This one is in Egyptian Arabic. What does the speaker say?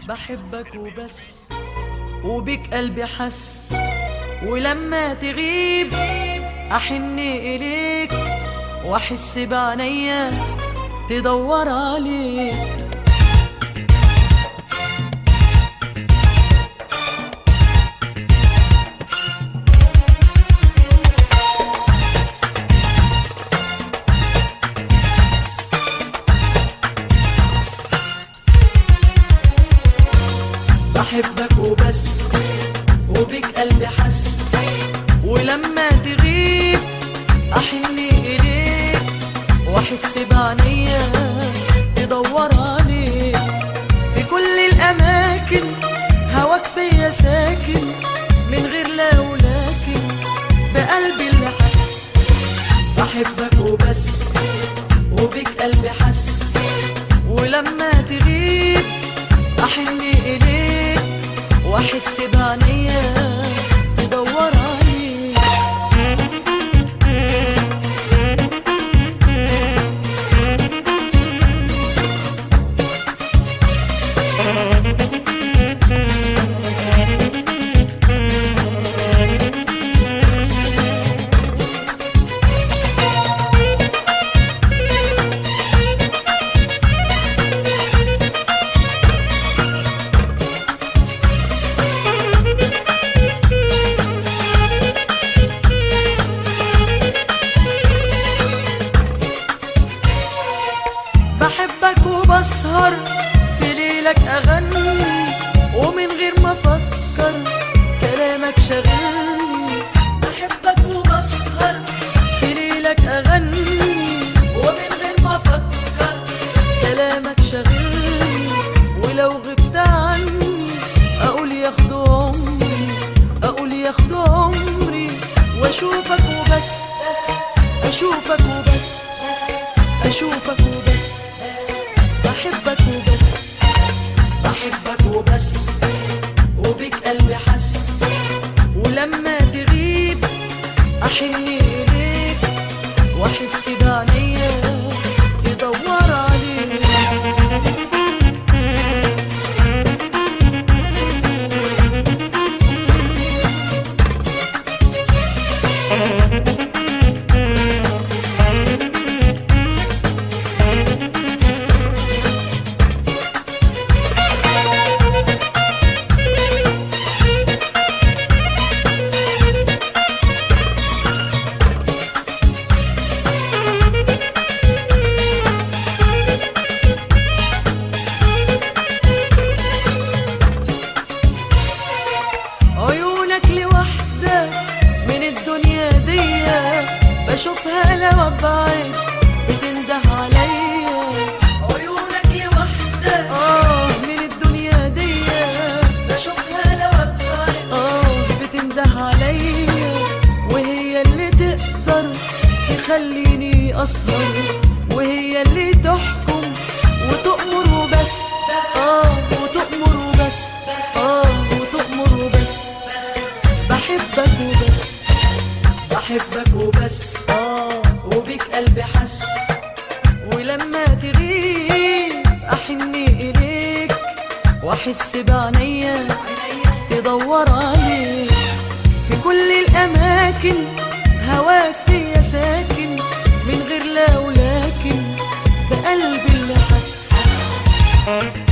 بحبك وبس وبك قلبي حس ولما تغيب أحن إليك وأحس بعينيا تدور عليك بحبك وبس وبك قلبي حس ولما تغيب أحن إليك وأحس بعينيا تدور عليك في كل الأماكن هواك فيا ساكن من غير لا ولكن بقلبي اللي حس بحبك وبس وبك قلبي حس ولما تغيب أحن إليك وأحس بعينيا تدور عليك بحبك وبسهر في ليلك أغني ومن غير ما أفكر كلامك شاغلني بحبك وبسهر في ليلك أغني ومن غير ما أفكر كلامك شاغلني ولو غبت عني أقول ياخدوا عمري أقول ياخدوا عمري وأشوفك وبس أشوفك وبس أشوفك وبس بحبك وبس بحبك وبس وبك قلبي حس ولما تغيب أحن إليك وأحس بعينيا تدور عليك عيونك لوحدك من الدنيا دي بشوفها لو ابعد بتنده عليا عيونك لوحدك اه من الدنيا دي بشوفها لو ابعد اه بتنده عليا وهي اللي تقدر تخليني اسهر وهي اللي تحكم وتؤمر وبس اه وتؤمر وبس اه وتؤمر وبس بحبك وبس بحبك وبس اه وبك قلبي حس ولما تغيب أحن إليك وأحس بعينيا تدور عليك في كل الأماكن هواك فيا ساكن من غير لا ولكن بقلبي اللي حس